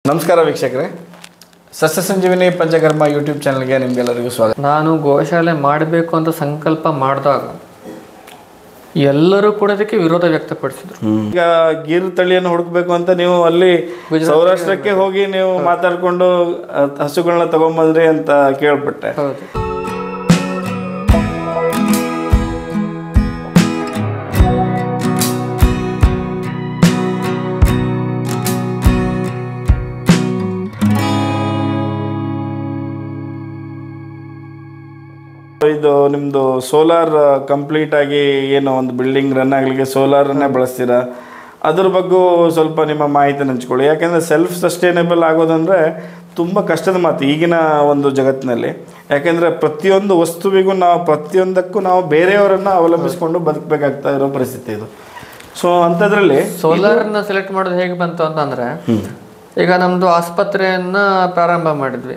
ನಮಸ್ಕಾರ ವೀಕ್ಷಕರೇ ಸಸ್ಯ ಸಂಜೀವಿನಿ ಪಂಚಕರ್ಮ ಯೂಟ್ಯೂಬ್ ಚಾನಲ್ಗೆ ನಿಮಗೆಲ್ಲರಿಗೂ ಸ್ವಾಗತ ನಾನು ಗೋಶಾಲೆ ಮಾಡಬೇಕು ಅಂತ ಸಂಕಲ್ಪ ಮಾಡಿದಾಗ ಎಲ್ಲರೂ ಕೂಡ ಅದಕ್ಕೆ ವಿರೋಧ ವ್ಯಕ್ತಪಡಿಸಿದ್ರು ಈಗ ಗೀರ್ ತಳಿಯನ್ನು ಹುಡುಕ್ಬೇಕು ಅಂತ ನೀವು ಅಲ್ಲಿ ಸೌರಾಷ್ಟ್ರಕ್ಕೆ ಹೋಗಿ ನೀವು ಮಾತಾಡ್ಕೊಂಡು ಅಹ್, ಹಸುಗಳನ್ನ ತಗೊಂಬಂದ್ರಿ ಅಂತ ಕೇಳ್ಪಟ್ಟೆ ಹೌದು ಇದು ನಿಮ್ದು ಸೋಲಾರ್ ಕಂಪ್ಲೀಟ್ ಆಗಿ ಏನೋ ಒಂದು ಬಿಲ್ಡಿಂಗ್ ರನ್ ಆಗ್ಲಿಕ್ಕೆ ಸೋಲಾರನ್ನೇ ಬಳಸ್ತೀರಾ ಅದ್ರ ಬಗ್ಗೆ ಸ್ವಲ್ಪ ನಿಮ್ಮ ಮಾಹಿತಿ ಹಂಚ್ಕೊಳ್ಳಿ ಯಾಕೆಂದ್ರೆ ಸೆಲ್ಫ್ ಸಸ್ಟೈನೇಬಲ್ ಆಗೋದಂದ್ರೆ ತುಂಬ ಕಷ್ಟದ ಮಾತು ಈಗಿನ ಒಂದು ಜಗತ್ತಿನಲ್ಲಿ ಯಾಕೆಂದ್ರೆ ಪ್ರತಿಯೊಂದು ವಸ್ತುವಿಗೂ ನಾವು ಪ್ರತಿಯೊಂದಕ್ಕೂ ನಾವು ಬೇರೆಯವರನ್ನ ಅವಲಂಬಿಸಿಕೊಂಡು ಬದುಕಬೇಕಾಗ್ತಾ ಇರೋ ಪರಿಸ್ಥಿತಿ ಇದು ಸೊ ಅಂಥದ್ರಲ್ಲಿ ಸೋಲಾರ್ನ ಸೆಲೆಕ್ಟ್ ಮಾಡೋದು ಹೇಗೆ ಬಂತು ಅಂತಂದ್ರೆ ಈಗ ನಮ್ದು ಆಸ್ಪತ್ರೆಯನ್ನ ಪ್ರಾರಂಭ ಮಾಡಿದ್ವಿ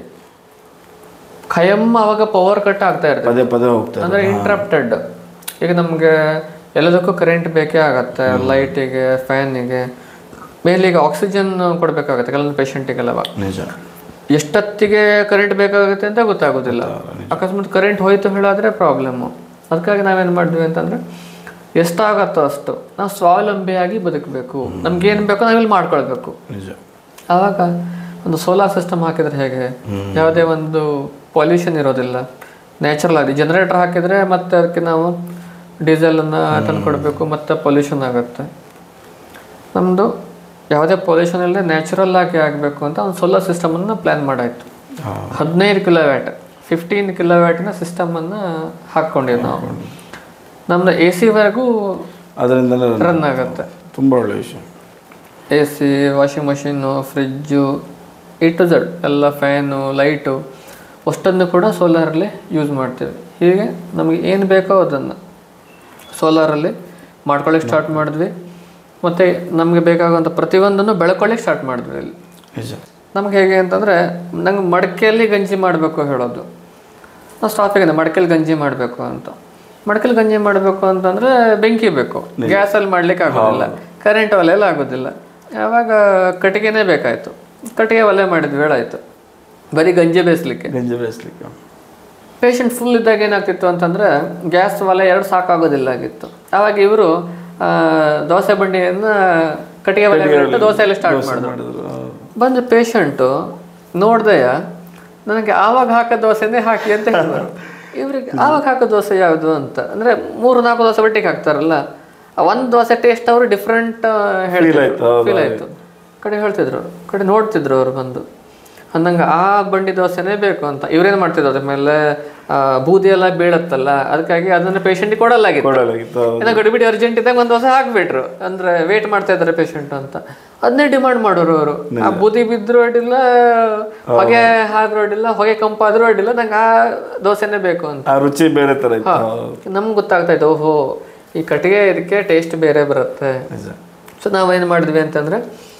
ಖಯಂ ಅವಾಗ ಪವರ್ ಕಟ್ ಆಗ್ತಾ ಇರ್ತದೆ ಪದೇ ಪದೇ ಹೋಗ್ತಾರೆ ಅಂದ್ರೆ ಇಂಟ್ರಪ್ಟೆಡ್ ಈಗ ನಮ್ಗೆ ಎಲ್ಲದಕ್ಕೂ ಕರೆಂಟ್ ಬೇಕೇ ಆಗತ್ತೆ ಲೈಟಿಗೆ ಫ್ಯಾನಿಗೆ ಮೇಲೆ ಈಗ ಆಕ್ಸಿಜನ್ ಕೊಡಬೇಕಾಗತ್ತೆ ಕೆಲವೊಂದು ಪೇಷಂಟಿಗೆಲ್ಲ ನಿಜ ಎಷ್ಟೊತ್ತಿಗೆ ಕರೆಂಟ್ ಬೇಕಾಗುತ್ತೆ ಅಂತ ಗೊತ್ತಾಗೋದಿಲ್ಲ ಅಕಸ್ಮಾತ್ ಕರೆಂಟ್ ಹೋಯ್ತು ಹೇಳಾದ್ರೆ ಪ್ರಾಬ್ಲಮ್ಮು ಅದಕ್ಕಾಗಿ ನಾವೇನು ಮಾಡಿದ್ವಿ ಅಂತಂದ್ರೆ ಎಷ್ಟಾಗತ್ತೋ ಅಷ್ಟು ನಾವು ಸ್ವಾವಲಂಬಿಯಾಗಿ ಬದುಕಬೇಕು ನಮ್ಗೆ ಏನು ಬೇಕೋ ನಾವಿಲ್ಲಿ ಮಾಡ್ಕೊಳ್ಬೇಕು ನಿಜ ಆವಾಗ ಒಂದು ಸೋಲಾರ್ ಸಿಸ್ಟಮ್ ಹಾಕಿದ್ರೆ ಹೇಗೆ ಯಾವುದೇ ಒಂದು ಪೊಲ್ಯೂಷನ್ ಇರೋದಿಲ್ಲ ನ್ಯಾಚುರಲ್ ಆಗಿ ಜನರೇಟರ್ ಹಾಕಿದ್ರೆ ಮತ್ತೆ ಅದಕ್ಕೆ ನಾವು ಡೀಸೆಲನ್ನು ತಂದು ಕೊಡಬೇಕು ಮತ್ತೆ ಪೊಲ್ಯೂಷನ್ ಆಗುತ್ತೆ ನಮ್ಮದು ಯಾವುದೇ ಪೊಲ್ಯೂಷನ್ ಇಲ್ಲದೆ ನ್ಯಾಚುರಲ್ ಆಗಿ ಆಗಬೇಕು ಅಂತ ಒಂದು ಸೋಲಾರ್ ಸಿಸ್ಟಮನ್ನು ಪ್ಲ್ಯಾನ್ ಮಾಡಾಯಿತು ಹದಿನೈದು ಕಿಲೋ ವ್ಯಾಟ್ ಫಿಫ್ಟೀನ್ ಕಿಲೋ ವ್ಯಾಟಿನ ಸಿಸ್ಟಮನ್ನು ಹಾಕ್ಕೊಂಡಿದ್ದು ನಾವು ನಮ್ಮದು ಎ ಸಿವರೆಗೂ ಅದರಿಂದ ರನ್ ಆಗುತ್ತೆ ತುಂಬ ಒಳ್ಳೆ ವಿಷಯ A C washing machine fridge E to Z ಎಲ್ಲ ಫ್ಯಾನು ಲೈಟು ಅಷ್ಟನ್ನು ಕೂಡ ಸೋಲಾರಲ್ಲಿ ಯೂಸ್ ಮಾಡ್ತೀವಿ ಹೀಗೆ ನಮಗೆ ಏನು ಬೇಕೋ ಅದನ್ನು ಸೋಲಾರಲ್ಲಿ ಮಾಡ್ಕೊಳ್ಳಿಕ್ಕೆ ಸ್ಟಾರ್ಟ್ ಮಾಡಿದ್ವಿ ಮತ್ತು ನಮಗೆ ಬೇಕಾಗುವಂಥ ಪ್ರತಿಯೊಂದನ್ನು ಬೆಳ್ಕೊಳ್ಳಿಕ್ಕೆ ಸ್ಟಾರ್ಟ್ ಮಾಡಿದ್ವಿ ಇಲ್ಲಿ ನಿಜ ನಮ್ಗೆ ಹೇಗೆ ಅಂತಂದರೆ ನಂಗೆ ಮಡಕೆಯಲ್ಲಿ ಗಂಜಿ ಮಾಡಬೇಕು ಹೇಳೋದು ನಾವು ಸ್ಟಾಪಿಗೆ ಮಡಕೆಯಲ್ಲಿ ಗಂಜಿ ಮಾಡಬೇಕು ಅಂತ ಮಡಕೆಯಲ್ಲಿ ಗಂಜಿ ಮಾಡಬೇಕು ಅಂತಂದರೆ ಬೆಂಕಿ ಬೇಕು ಗ್ಯಾಸಲ್ಲಿ ಮಾಡ್ಲಿಕ್ಕೆ ಆಗೋದಿಲ್ಲ ಕರೆಂಟ್ ಒಲೆಯಲ್ಲಿ ಆಗೋದಿಲ್ಲ ಆವಾಗ ಕಟ್ಟಿಗೆನೇ ಬೇಕಾಯಿತು ಕಟ್ಟಿಗೆ ಒಲೆ ಮಾಡಿದ್ವಿ ಹೇಳಾಯಿತು ಬರೀ ಗಂಜಿ ಬೇಯಿಸ್ಲಿಕ್ಕೆ ಗಂಜಿ ಬೇಯಿಸ್ಲಿಕ್ಕೆ ಪೇಷಂಟ್ ಫುಲ್ ಇದ್ದಾಗ ಏನಾಗ್ತಿತ್ತು ಅಂತಂದರೆ ಗ್ಯಾಸ್ ಒಲೆ ಎರಡು ಸಾಕಾಗೋದಿಲ್ಲ ಆಗಿತ್ತು ಆವಾಗ ಇವರು ದೋಸೆ ಬಂಡಿಯನ್ನು ಕಟ್ಟಿಗೆ ಒಲೆ ಮೇಲೆ ದೋಸೆಯಲ್ಲಿ ಸ್ಟಾರ್ಟ್ ಮಾಡಿದ್ರು ಮಾಡಿದ್ರು ಬಂದ ಪೇಷಂಟು ನೋಡ್ದೆಯ ನನಗೆ ಆವಾಗ ಹಾಕೋ ದೋಸೆನೇ ಹಾಕಿ ಅಂತ ಹೇಳಿದ್ರು ಇವ್ರಿಗೆ ಆವಾಗ ಹಾಕೋ ದೋಸೆ ಯಾವುದು ಅಂತ ಅಂದ್ರೆ ಮೂರು ನಾಲ್ಕು ದೋಸೆ ಒಟ್ಟಿಗೆ ಹಾಕ್ತಾರಲ್ಲ ಆ ಒಂದ್ ದೋಸೆ ಟೇಸ್ಟ್ ಅವರು ಡಿಫ್ರೆಂಟ್ ಹೇಳ್ತಿದ್ರು ಫೀಲ್ ಆಯ್ತು ಕಡೆ ಹೇಳ್ತಿದ್ರು ಕಡೆ ನೋಡ್ತಿದ್ರು ಅವ್ರು ಬಂದು ಅಂದಂಗೆ ಆ ಬಂಡಿ ದೋಸೆನೇ ಬೇಕು ಅಂತ ಇವ್ರೇನ್ ಮಾಡ್ತಿದ್ರು ಅದ್ರ ಮೇಲೆ ಆ, ಬೂದಿ ಎಲ್ಲ ಬೀಳತ್ತಲ್ಲ ಅದಕ್ಕಾಗಿ ಅದನ್ನ ಪೇಷಂಟಿಗೆ ಕೊಡಲಾಗಿತ್ತು ಕೊಡಲಾಗಿತ್ತು ಏನೋ ಗಡಿಬಿಡಿ ಅರ್ಜೆಂಟ್ ಇದ್ದಾಗ ಒಂದು ದೋಸೆ ಹಾಕ್ಬಿಟ್ರು ಅಂದ್ರೆ ವೇಟ್ ಮಾಡ್ತಾ ಇದ್ದಾರೆ ಪೇಷಂಟ್ ಅಂತ ಅದನ್ನೇ ಡಿಮಾಂಡ್ ಮಾಡೋರು ಅವರು ಆ ಬೂದಿ ಬಿದ್ರು ಅಡ್ಡಿಲ್ಲ ಹೊಗೆ ಆದ್ರೂ ಅಡ್ಡಿಲ್ಲ ಹೊಗೆ ಕಂಪಾದ್ರೂ ಅಡ್ಡಿಲ್ಲ ನಂಗೆ ಆ ದೋಸೆನೇ ಬೇಕು ಅಂತ ಆ ರುಚಿ ಬೇರೆ ತರ ಇತ್ತು ನಮ್ಗೆ ಗೊತ್ತಾಗ್ತಾ ಇತ್ತು ಓಹೋ ಈ ಕಟ್ಟಿಗೆ ಇದಕ್ಕೆ ಟೇಸ್ಟ್ ಬೇರೆ ಬರುತ್ತೆ ನಿಜ ಸೊ ನಾವೇನು ಮಾಡಿದ್ವಿ ಅಂತಂದ್ರೆ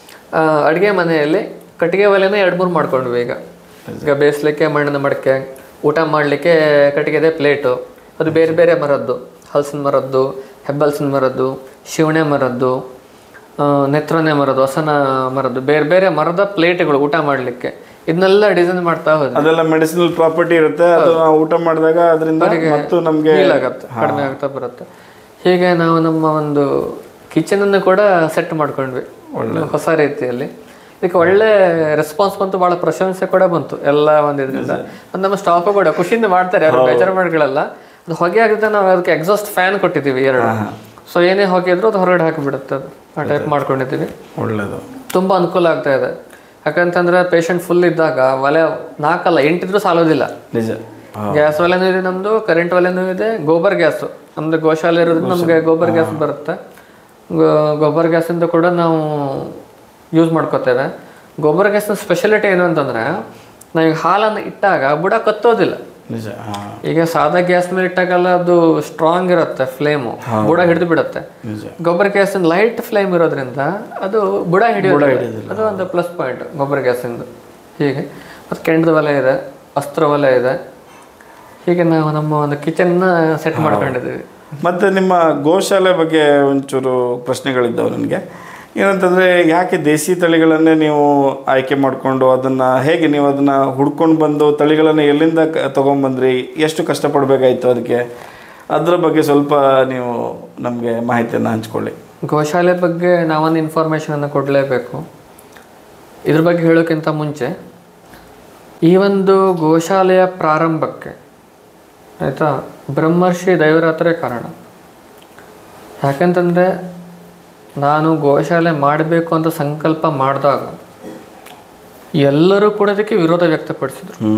ಅಡುಗೆ ಮನೆಯಲ್ಲಿ ಕಟ್ಟಿಗೆ ಒಲೆನ ಎರಡು ಮೂರು ಮಾಡ್ಕೊಂಡ್ವಿ ಈಗ ಈಗ ಬೇಯಿಸ್ಲಿಕ್ಕೆ ಮಣ್ಣಿನ ಮಡಕೆ ಊಟ ಮಾಡಲಿಕ್ಕೆ ಕಟ್ಟಿಗೆದೆ ಪ್ಲೇಟು ಅದು ಬೇರೆ ಬೇರೆ ಮರದ್ದು ಹಲಸಿನ ಮರದ್ದು ಹೆಬ್ಬಲ್ಸಿನ ಮರದ್ದು ಶಿವಣೆ ಮರದ್ದು ಆ, ನೆತ್ರನೆ ಮರದ್ದು ಹೊಸನ ಮರದ್ದು ಬೇರೆ ಬೇರೆ ಮರದ ಪ್ಲೇಟ್ಗಳು ಊಟ ಮಾಡಲಿಕ್ಕೆ ಇದನ್ನೆಲ್ಲ ಡಿಸೈನ್ ಮಾಡ್ತಾ ಹೋದ್ವಿ ಅದೆಲ್ಲ ಮೆಡಿಸಿನಲ್ ಪ್ರಾಪರ್ಟಿ ಇರುತ್ತೆ ಅದು ನಾವು ಊಟ ಮಾಡಿದಾಗ ಅದರಿಂದ ಮತ್ತು ನಮ್ಗೆ ಫೀಲ್ ಆಗತ್ತೆ ಕಡಿಮೆ ಆಗ್ತಾ ಬರುತ್ತೆ ಹೀಗೆ ನಾವು ನಮ್ಮ ಒಂದು ಕಿಚನ್ ಅನ್ನು ಕೂಡ ಸೆಟ್ ಮಾಡ್ಕೊಂಡ್ವಿ ಹೊಸ ರೀತಿಯಲ್ಲಿ ಇದಕ್ಕೆ ಒಳ್ಳೆ ರೆಸ್ಪಾನ್ಸ್ ಬಂತು ಬಹಳ ಪ್ರಶಂಸೆ ಕೂಡ ಬಂತು ಎಲ್ಲ ಒಂದು ಇದರಿಂದ ಒಂದು ನಮ್ಮ ಸ್ಟಾಫ್ ಕೂಡ ಖುಷಿಯಿಂದ ಮಾಡ್ತಾರೆ ಯಾರು ಬೇಜಾರು ಮಾಡ್ಕೊಳ್ಳಲ್ಲ ಅದು ಹೊಗೆ ಆಗುತ್ತೆ ನಾವು ಅದಕ್ಕೆ ಎಕ್ಸಾಸ್ಟ್ ಫ್ಯಾನ್ ಕೊಟ್ಟಿದ್ದೀವಿ ಎರಡು ಸೊ ಏನೇ ಹೊಗೆ ಇದ್ರೂ ಅದು ಹೊರಗಡೆ ಹಾಕಿಬಿಡುತ್ತೆ ಅದು ಆ ಟೈಪ್ ಮಾಡ್ಕೊಂಡಿದ್ದೀವಿ ಒಳ್ಳೇದು ತುಂಬಾ ಅನುಕೂಲ ಆಗ್ತಾ ಇದೆ ಯಾಕಂತಂದ್ರೆ ಪೇಷಂಟ್ ಫುಲ್ ಇದ್ದಾಗ ಒಲೆ ನಾಲ್ಕಲ್ಲ ಎಂಟಿದ್ರು ಸಾಲೋದಿಲ್ಲ ನಿಜ ಗ್ಯಾಸ್ ಒಲೆನೂ ಇದೆ ನಮ್ದು ಕರೆಂಟ್ ಒಲೆನೂ ಇದೆ ಗೋಬರ್ ಗ್ಯಾಸ್ ನಮ್ದು ಗೋಶಾಲೆ ಇರೋದ್ರಿಂದ ನಮಗೆ ಗೋಬರ್ ಗ್ಯಾಸ್ ಬರುತ್ತೆ ಗೋ- ಗೊಬ್ಬರ ಗ್ಯಾಸಿಂದ ಕೂಡ ನಾವು ಯೂಸ್ ಮಾಡ್ಕೋತೇವೆ ಗೊಬ್ಬರ ಗ್ಯಾಸ್ನ ಸ್ಪೆಷಾಲಿಟಿ ಏನು ಅಂತಂದ್ರೆ ನಾವೀಗ ಹಾಲನ್ನು ಇಟ್ಟಾಗ ಬುಡ ಕತ್ತೋದಿಲ್ಲ ನಿಜ ಹಾ ಈಗ ಸಾದಾ ಗ್ಯಾಸ್ ಮೇಲೆ ಇಟ್ಟಾಗೆಲ್ಲ ಅದು ಸ್ಟ್ರಾಂಗ್ ಇರುತ್ತೆ ಫ್ಲೇಮು ಬುಡ ಹಿಡಿದು ಬಿಡುತ್ತೆ ನಿಜ ಗೊಬ್ಬರ ಗ್ಯಾಸ್ ಲೈಟ್ ಫ್ಲೇಮ್ ಇರೋದ್ರಿಂದ ಅದು ಬುಡ ಹಿಡಿಯೋದಿಲ್ಲ ಅದು ಒಂದು ಪ್ಲಸ್ ಪಾಯಿಂಟ್ ಗೊಬ್ಬರ ಗ್ಯಾಸಿಂದು ಹೀಗೆ ಮತ್ತು ಕೆಂಡದ ಒಲೆ ಇದೆ ಅಸ್ತ್ರ ಒಲೆ ಇದೆ ಹೀಗೆ ನಾವು ನಮ್ಮ ಒಂದು ಕಿಚನ್ನ ಸೆಟ್ ಮಾಡ್ಕೊಂಡಿದ್ದೀವಿ ಮತ್ತೆ ನಿಮ್ಮ ಗೋಶಾಲೆ ಬಗ್ಗೆ ಒಂಚೂರು ಪ್ರಶ್ನೆಗಳಿದ್ದಾವೆ ನನಗೆ ಏನಂತಂದರೆ ಯಾಕೆ ದೇಸಿ ತಳಿಗಳನ್ನೇ ನೀವು ಆಯ್ಕೆ ಮಾಡಿಕೊಂಡು ಅದನ್ನು ಹೇಗೆ ನೀವು ಅದನ್ನು ಹುಡ್ಕೊಂಡು ಬಂದು ತಳಿಗಳನ್ನು ಎಲ್ಲಿಂದ ಕ ತೊಗೊಂಬಂದ್ರಿ ಎಷ್ಟು ಕಷ್ಟಪಡಬೇಕಾಯ್ತು ಅದಕ್ಕೆ ಅದರ ಬಗ್ಗೆ ಸ್ವಲ್ಪ ನೀವು ನಮಗೆ ಮಾಹಿತಿಯನ್ನು ಹಂಚ್ಕೊಳ್ಳಿ ಗೋಶಾಲೆ ಬಗ್ಗೆ ನಾವೊಂದು ಇನ್ಫಾರ್ಮೇಷನನ್ನು ಕೊಡಲೇಬೇಕು ಇದ್ರ ಬಗ್ಗೆ ಹೇಳೋಕ್ಕಿಂತ ಮುಂಚೆ ಈ ಒಂದು ಗೋಶಾಲೆಯ ಪ್ರಾರಂಭಕ್ಕೆ ಆಯಿತಾ ಬ್ರಹ್ಮರ್ಷಿ ದೈವರಾತ್ರೆ ಕಾರಣ ಯಾಕಂತಂದರೆ ನಾನು ಗೋಶಾಲೆ ಮಾಡಬೇಕು ಅಂತ ಸಂಕಲ್ಪ ಮಾಡಿದಾಗ ಎಲ್ಲರೂ ಕೂಡ ಅದಕ್ಕೆ ವಿರೋಧ ವ್ಯಕ್ತಪಡಿಸಿದ್ರು ಹ್ಞೂ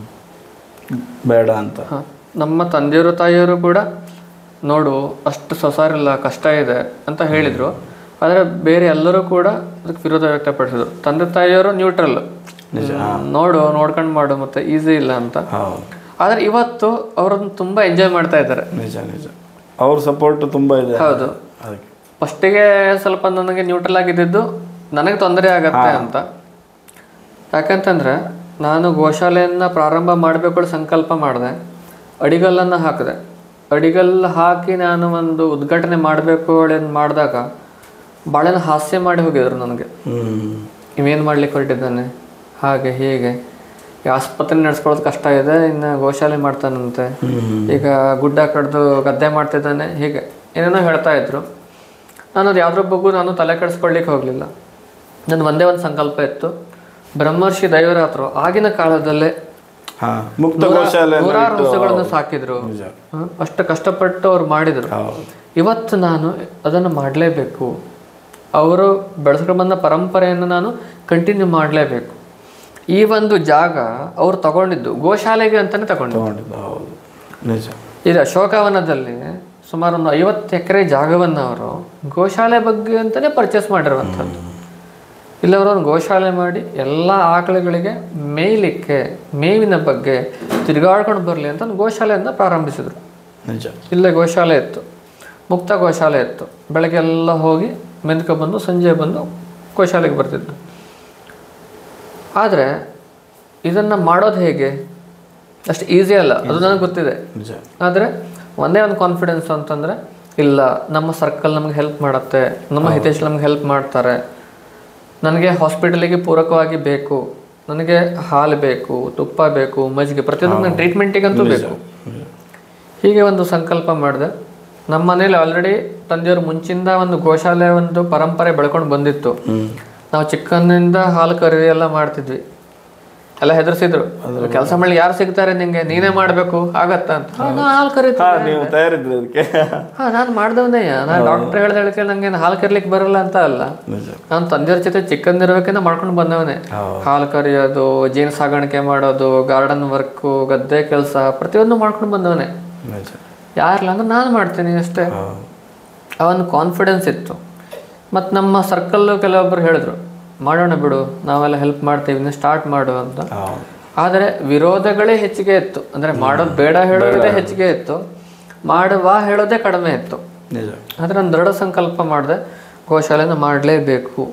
ಬೇಡ ಅಂತ ಹ. ನಮ್ಮ ತಂದೆಯವರು ತಾಯಿಯವರು ಕೂಡ ನೋಡು ಅಷ್ಟು ಸೊಸಾರಿಲ್ಲ ಕಷ್ಟ ಇದೆ ಅಂತ ಹೇಳಿದ್ರು ಆದರೆ ಬೇರೆ ಎಲ್ಲರೂ ಕೂಡ ಅದಕ್ಕೆ ವಿರೋಧ ವ್ಯಕ್ತಪಡಿಸಿದ್ರು ತಂದೆ ತಾಯಿಯವರು ನ್ಯೂಟ್ರಲ್ ನೋಡು ನೋಡ್ಕೊಂಡು ಮಾಡು ಮತ್ತೆ ಈಸಿ ಇಲ್ಲ ಅಂತ ಹೌದು ಆದರೆ ಇವತ್ತು ಅವರನ್ನು ತುಂಬಾ ಎಂಜಾಯ್ ಮಾಡ್ತಾ ಇದ್ದಾರೆ ನಿಜ ನಿಜ ಅವ್ರ ಸಪೋರ್ಟ್ ತುಂಬ ಇದೆ ಹೌದು ಅದಕ್ಕೆ ಫಸ್ಟಿಗೆ ಸ್ವಲ್ಪ ನನಗೆ ನ್ಯೂಟ್ರಲ್ ಆಗಿದ್ದಿದ್ದು ನನಗೆ ತೊಂದರೆ ಆಗತ್ತೆ ಅಂತ ಯಾಕಂತಂದ್ರೆ ನಾನು ಗೋಶಾಲೆಯನ್ನ ಪ್ರಾರಂಭ ಮಾಡಬೇಕು ಸಂಕಲ್ಪ ಮಾಡಿದೆ ಅಡಿಗಲ್ಲನ್ನು ಹಾಕಿದೆ ಅಡಿಗಲ್ಲು ಹಾಕಿ ನಾನು ಒಂದು ಉದ್ಘಾಟನೆ ಮಾಡಬೇಕು ಮಾಡಿದಾಗ ಭಾಳ ಹಾಸ್ಯ ಮಾಡಿ ಹೋಗಿದ್ರು ನನಗೆ ಹ್ಞೂ ಇವೇನು ಮಾಡ್ಲಿಕ್ಕೆ ಹೊರಟಿದ್ದಾನೆ ಹಾಗೆ ಹೀಗೆ ಈ ಆಸ್ಪತ್ರೆ ನಡೆಸ್ಕೊಳ್ಳೋದು ಕಷ್ಟ ಇದೆ ಇನ್ನು ಗೋಶಾಲೆ ಮಾಡ್ತಾನಂತೆ ಈಗ ಗುಡ್ಡ ಕಡ್ದು ಗದ್ದೆ ಮಾಡ್ತಿದ್ದಾನೆ ಹೀಗೆ ಏನೇನೋ ಹೇಳ್ತಾ ಇದ್ರು ನಾನು ಅದು ಯಾವ್ದ್ರ ಬಗ್ಗೆ ನಾನು ತಲೆ ಕೆಡಿಸ್ಕೊಳ್ಲಿಕ್ಕೆ ಹೋಗಲಿಲ್ಲ ನನ್ನ ಒಂದೇ ಒಂದು ಸಂಕಲ್ಪ ಇತ್ತು ಬ್ರಹ್ಮರ್ಷಿ ದೈವರಾತ್ರು ಆಗಿನ ಕಾಲದಲ್ಲೇ ಹಾಂ ಮುಕ್ತ ಗೋಶಾಲೆ ನೂರಾರು ಹಸುಗಳನ್ನು ಸಾಕಿದ್ರು ನಿಜ ಹ್ಮ್, ಅಷ್ಟು ಕಷ್ಟಪಟ್ಟು ಅವ್ರು ಮಾಡಿದ್ರು ಹೌದು ಇವತ್ತು ನಾನು ಅದನ್ನು ಮಾಡಲೇಬೇಕು ಅವರು ಬೆಳೆಸ್ಕೊಂಡು ಬಂದ ಪರಂಪರೆಯನ್ನು ನಾನು ಕಂಟಿನ್ಯೂ ಮಾಡಲೇಬೇಕು ಈ ಒಂದು ಜಾಗ ಅವ್ರು ತಗೊಂಡಿದ್ದು ಗೋಶಾಲೆಗೆ ಅಂತಾನೆ ತಗೊಂಡಿದ್ದು ತಗೊಂಡಿದ್ದು ಹೌದು ನಿಜ ಇದು ಅಶೋಕವನದಲ್ಲಿ ಸುಮಾರು ಒಂದು ಐವತ್ತು ಎಕರೆ ಜಾಗವನ್ನು ಅವರು ಗೋಶಾಲೆ ಬಗ್ಗೆ ಅಂತಾನೆ ಪರ್ಚೇಸ್ ಮಾಡಿರುವಂಥದ್ದು ಇಲ್ಲಿ ಅವರು ಒಂದು ಗೋಶಾಲೆ ಮಾಡಿ ಎಲ್ಲ ಆಕಳುಗಳಿಗೆ ಮೇಯ್ಲಿಕ್ಕೆ ಮೇವಿನ ಬಗ್ಗೆ ತಿರುಗಾಡ್ಕೊಂಡು ಬರಲಿ ಅಂತ ಒಂದು ಗೋಶಾಲೆಯನ್ನು ಪ್ರಾರಂಭಿಸಿದ್ರು ನಿಜ ಇಲ್ಲೇ ಗೋಶಾಲೆ ಇತ್ತು ಮುಕ್ತ ಗೋಶಾಲೆ ಇತ್ತು ಬೆಳಗ್ಗೆ ಎಲ್ಲ ಹೋಗಿ ಮೆಂದ್ಕೊ ಬಂದು ಸಂಜೆ ಬಂದು ಗೋಶಾಲೆಗೆ ಬರ್ತಿದ್ದು ಆದರೆ ಇದನ್ನು ಮಾಡೋದು ಹೇಗೆ ಅಷ್ಟು ಈಸಿ ಅಲ್ಲ ಅದು ನನಗೆ ಗೊತ್ತಿದೆ ನಿಜ ಆದರೆ ಒಂದೇ ಒಂದು ಕಾನ್ಫಿಡೆನ್ಸ್ ಅಂತಂದರೆ ಇಲ್ಲ ನಮ್ಮ ಸರ್ಕಲ್ ನಮ್ಗೆ ಹೆಲ್ಪ್ ಮಾಡುತ್ತೆ ನಮ್ಮ ಹಿತೇಶ್ ನಮ್ಗೆ ಹೆಲ್ಪ್ ಮಾಡ್ತಾರೆ ನನಗೆ ಹಾಸ್ಪಿಟಲಿಗೆ ಪೂರಕವಾಗಿ ಬೇಕು ನನಗೆ ಹಾಲು ಬೇಕು ತುಪ್ಪ ಬೇಕು ಮಜ್ಜಿಗೆ ಪ್ರತಿಯೊಂದು ನನ್ನ ಟ್ರೀಟ್ಮೆಂಟಿಗಂತೂ ಬೇಕು ಹೀಗೆ ಒಂದು ಸಂಕಲ್ಪ ಮಾಡಿದೆ ನಮ್ಮ ಮನೇಲಿ ಆಲ್ರೆಡಿ ತಂದೆಯವರು ಮುಂಚಿಂದ ಒಂದು ಗೋಶಾಲೆ ಒಂದು ಪರಂಪರೆ ಬೆಳ್ಕೊಂಡು ಬಂದಿತ್ತು ಹ್ಮ್ ನಾವು ಚಿಕ್ಕಂದಿನಿಂದ ಹಾಲು ಖರೀದಿ ಎಲ್ಲ ಮಾಡ್ತಿದ್ವಿ ಎಲ್ಲ ಹೆದರ್ಸಿದ್ರು ಕೆಲಸ ಮಾಡಿ ಯಾರು ಸಿಗ್ತಾರೆ ನಿಂಗೆ ನೀನೇ ಮಾಡ್ಬೇಕು ಆಗತ್ತ ಅಂತ ಹಾ, ನಾ ಹಾಲು ಕರೀತೀನಿ ಹಾ ನೀವು ತಯಾರಿದ್ರಿ ಅದಕ್ಕೆ ಹಾ ನಾನು ಮಾಡ್ದವನೇ ನಾನು ಡಾಕ್ಟರ್ ಹೇಳ್ದ ಹೇಳಿಕೆ ನಂಗೆ ಹಾಲು ಕರಿಲಿಕ್ಕೆ ಬರಲ್ಲ ಅಂತ ಅಲ್ಲ ನಿಜ ನಾನು ತಂದೆಯವ್ರ ಜೊತೆ ಚಿಕ್ಕಂದಿರ್ಬೇಕಿಂದ ಮಾಡ್ಕೊಂಡು ಬಂದವನೇ ಹಾಲು ಕರಿಯೋದು ಜೇನು ಸಾಗಾಣಿಕೆ ಮಾಡೋದು ಗಾರ್ಡನ್ ವರ್ಕು ಗದ್ದೆ ಕೆಲಸ ಪ್ರತಿಯೊಂದು ಮಾಡ್ಕೊಂಡು ಬಂದವನೇ ನಿಜ ಯಾರಿಲ್ಲ ಅಂದ್ರೆ ನಾನು ಮಾಡ್ತೀನಿ ಅಷ್ಟೇ ಹೌದು ಆ ಒಂದು ಕಾನ್ಫಿಡೆನ್ಸ್ ಇತ್ತು ಮತ್ತು ನಮ್ಮ ಸರ್ಕಲ್ಲು ಕೆಲವೊಬ್ಬರು ಹೇಳಿದ್ರು ಮಾಡೋಣ ಬಿಡು ನಾವೆಲ್ಲ ಹೆಲ್ಪ್ ಮಾಡ್ತೀವಿ ಇನ್ನು ಸ್ಟಾರ್ಟ್ ಮಾಡು ಅಂತ ಹೌದು ಆದರೆ ವಿರೋಧಗಳೇ ಹೆಚ್ಚಿಗೆ ಇತ್ತು ಅಂದರೆ ಮಾಡೋದು ಬೇಡ ಹೇಳೋದೇ ಹೆಚ್ಚಿಗೆ ಇತ್ತು ಮಾಡುವ ಹೇಳೋದೇ ಕಡಿಮೆ ಇತ್ತು ನಿಜ ಆದರೆ ನಾನು ದೃಢ ಸಂಕಲ್ಪ ಮಾಡಿದೆ ಗೋಶಾಲೆನ ಮಾಡಲೇಬೇಕು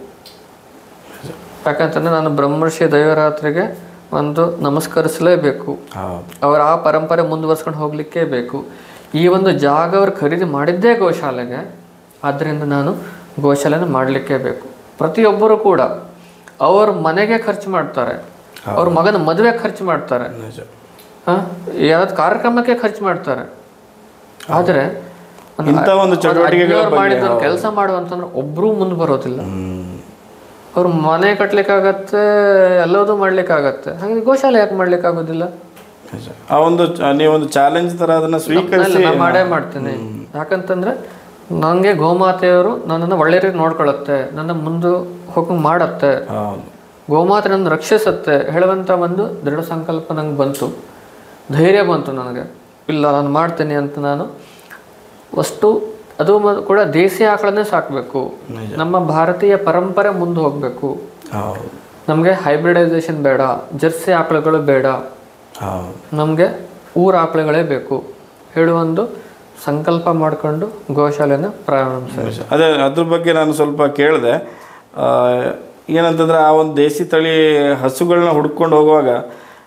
ಯಾಕಂತಂದ್ರೆ ನಾನು ಬ್ರಹ್ಮರ್ಷಿ ದೈವರಾತ್ರಿಗೆ ಒಂದು ನಮಸ್ಕರಿಸಲೇಬೇಕು ಹೌದು ಅವರ ಆ ಪರಂಪರೆ ಮುಂದುವರ್ಸ್ಕೊಂಡು ಹೋಗ್ಲಿಕ್ಕೇ ಬೇಕು ಈ ಒಂದು ಜಾಗ ಅವ್ರು ಖರೀದಿ ಮಾಡಿದ್ದೇ ಗೋಶಾಲೆಗೆ ಆದ್ದರಿಂದ ನಾನು ಗೋಶಾಲೆನ ಮಾಡಲಿಕ್ಕೇ ಬೇಕು ಪ್ರತಿಯೊಬ್ಬರು ಕೂಡ ಅವ್ರ ಮನೆಗೆ ಖರ್ಚು ಮಾಡ್ತಾರೆ ಅವ್ರ ಮಗನ ಮದುವೆ ಖರ್ಚು ಮಾಡ್ತಾರೆ ನಿಜ ಯಾವ್ದು ಕಾರ್ಯಕ್ರಮಕ್ಕೆ ಖರ್ಚು ಮಾಡ್ತಾರೆ ಆದರೆ ಇಂಥ ಒಂದು ಚಟುವಟಿಕೆಗಳ ಮಾಡಿದ ಕೆಲಸ ಮಾಡುವಂತಂದ್ರೆ ಒಬ್ರು ಮುಂದೆ ಬರೋದಿಲ್ಲ ಹ್ಮ್ ಅವ್ರ ಮನೆ ಕಟ್ಲಿಕ್ಕಾಗತ್ತೆ ಎಲ್ಲದೂ ಮಾಡ್ಲಿಕ್ಕಾಗತ್ತೆ ಹಾಗೆ ಗೋಶಾಲೆ ಯಾಕೆ ಮಾಡ್ಲಿಕ್ಕಾಗೋದಿಲ್ಲ ನಿಜ ಆ ಒಂದು ಚ- ನೀವೊಂದು ಚಾಲೆಂಜ್ ತರ ಅದನ್ನ ಸ್ವೀಕರಿಸಿ ನಾನು ಮಾಡೇ ಮಾಡ್ತೀನಿ ಯಾಕಂತಂದ್ರೆ ನನಗೆ ಗೋಮಾತೆಯವರು ನನ್ನನ್ನು ಒಳ್ಳೆ ರೀತಿ ನೋಡ್ಕೊಳ್ಳುತ್ತೆ ನನ್ನ ಮುಂದೆ ಹೋಗಿ ಮಾಡತ್ತೆ ಹೌದು ಗೋಮಾತೆ ನನ್ನ ರಕ್ಷಿಸುತ್ತೆ ಹೇಳುವಂಥ ಒಂದು ದೃಢ ಸಂಕಲ್ಪ ನಂಗೆ ಬಂತು ಧೈರ್ಯ ಬಂತು ನನಗೆ ಇಲ್ಲ ನಾನು ಮಾಡ್ತೀನಿ ಅಂತ ನಾನು ಅಷ್ಟು ಅದು ಮ- ಕೂಡ ದೇಸಿ ಆಕಳನ್ನೇ ಸಾಕಬೇಕು ನಿಜ. ನಮ್ಮ ಭಾರತೀಯ ಪರಂಪರೆ ಮುಂದೆ ಹೋಗಬೇಕು ಹೌದು ನಮಗೆ ಹೈಬ್ರಿಡೈಸೇಷನ್ ಬೇಡ ಜರ್ಸಿ ಆಕಳುಗಳು ಬೇಡ ಹೌದು ನಮಗೆ ಊರ ಆಕಳುಗಳೇ ಬೇಕು ಹೇಳುವೊಂದು ಸಂಕಲ್ಪ ಮಾಡಿಕೊಂಡು ಗೋಶಾಲೆನ ಪ್ರಾರಂಭಿಸಿದೆ ನಿಜ. ಅದೇ ಅದ್ರ ಬಗ್ಗೆ ನಾನು ಸ್ವಲ್ಪ ಕೇಳಿದೆ ಏನಂತಂದ್ರೆ ಆ ಒಂದು ದೇಸಿ ತಳಿ ಹಸುಗಳನ್ನ ಹುಡ್ಕೊಂಡು ಹೋಗುವಾಗ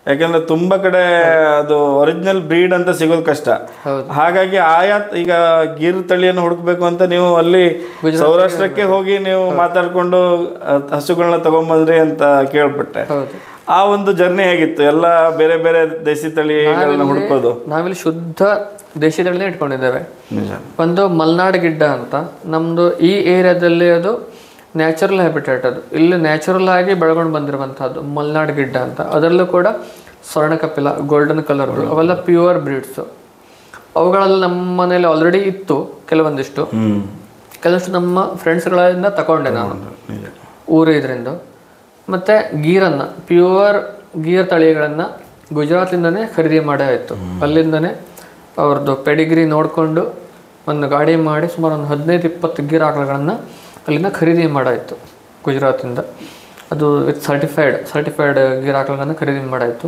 ಯಾಕಂದ್ರೆ ತುಂಬಾ ಕಡೆ ಅದು ಒರಿಜಿನಲ್ ಬ್ರೀಡ್ ಅಂತ ಸಿಗೋದು ಕಷ್ಟ ಹೌದು. ಹಾಗಾಗಿ ಆಯಾ ಈಗ ಗಿರ್ ತಳಿಯನ್ನು ಹುಡುಕ್ಬೇಕು ಅಂತ ನೀವು ಅಲ್ಲಿ ಸೌರಾಷ್ಟ್ರಕ್ಕೆ ಹೋಗಿ ನೀವು ಮಾತಾಡ್ಕೊಂಡು ಅಹ್, ಹಸುಗಳನ್ನ ತಗೊಂಬಂದ್ರಿ ಅಂತ ಕೇಳ್ಪಟ್ಟೆ ಹೌದು ಆ ಒಂದು ಜರ್ನಿ ಹೇಗಿತ್ತು ಎಲ್ಲ ಬೇರೆ ಬೇರೆ ದೇಸಿ ತಳಿಗಳನ್ನ ಹುಡುಕೋದು ನಾವಿಲ್ಲಿ ಶುದ್ಧ ದೇಶಿ ತಳಿನೇ ಇಟ್ಕೊಂಡಿದ್ದೇವೆ ನಿಜ ಒಂದು ಮಲ್ನಾಡ್ ಗಿಡ್ಡ ಅಂತ ನಮ್ಮದು ಈ ಏರಿಯಾದಲ್ಲಿ ಅದು ನ್ಯಾಚುರಲ್ ಹ್ಯಾಬಿಟೇಟ್ ಅದು ಇಲ್ಲಿ ನ್ಯಾಚುರಲ್ ಆಗಿ ಬೆಳ್ಕೊಂಡು ಬಂದಿರುವಂಥದ್ದು ಮಲ್ನಾಡ್ ಗಿಡ್ಡ ಅಂತ ಅದರಲ್ಲೂ ಕೂಡ ಸ್ವರ್ಣ ಕಪಿಲ ಗೋಲ್ಡನ್ ಕಲರ್ ಅವೆಲ್ಲ ಪ್ಯೂರ್ ಬ್ರೀಡ್ಸು ಅವುಗಳಲ್ಲಿ ನಮ್ಮ ಮನೇಲಿ ಆಲ್ರೆಡಿ ಇತ್ತು ಕೆಲವೊಂದಿಷ್ಟು ಹ್ಮ್ ಕೆಲವಷ್ಟು ನಮ್ಮ ಫ್ರೆಂಡ್ಸ್ಗಳಿಂದ ತಗೊಂಡೆ ನಾನು ನಿಜ ಊರು ಇದರಿಂದ ಮತ್ತು ಗೀರನ್ನು ಪ್ಯೂರ್ ಗೀರ್ ತಳಿಗಳನ್ನು ಗುಜರಾತಿಂದನೇ ಖರೀದಿ ಮಾಡೇ ಆಯಿತು ಅಲ್ಲಿಂದನೇ ಅವ್ರದ್ದು ಪೆಡಿಗ್ರಿ ನೋಡಿಕೊಂಡು ಒಂದು ಗಾಡಿ ಮಾಡಿ ಸುಮಾರು ಒಂದು ಹದಿನೈದು ಇಪ್ಪತ್ತು ಗೀರ್ ಆಕಳುಗಳನ್ನು ಅಲ್ಲಿಂದ ಖರೀದಿ ಮಾಡಾಯಿತು ಗುಜರಾತಿಂದ ಅದು ವಿತ್ ಸರ್ಟಿಫೈಡ್ ಸರ್ಟಿಫೈಡ್ ಗೀರ್ ಆಕಳುಗಳನ್ನು ಖರೀದಿ ಮಾಡಾಯಿತು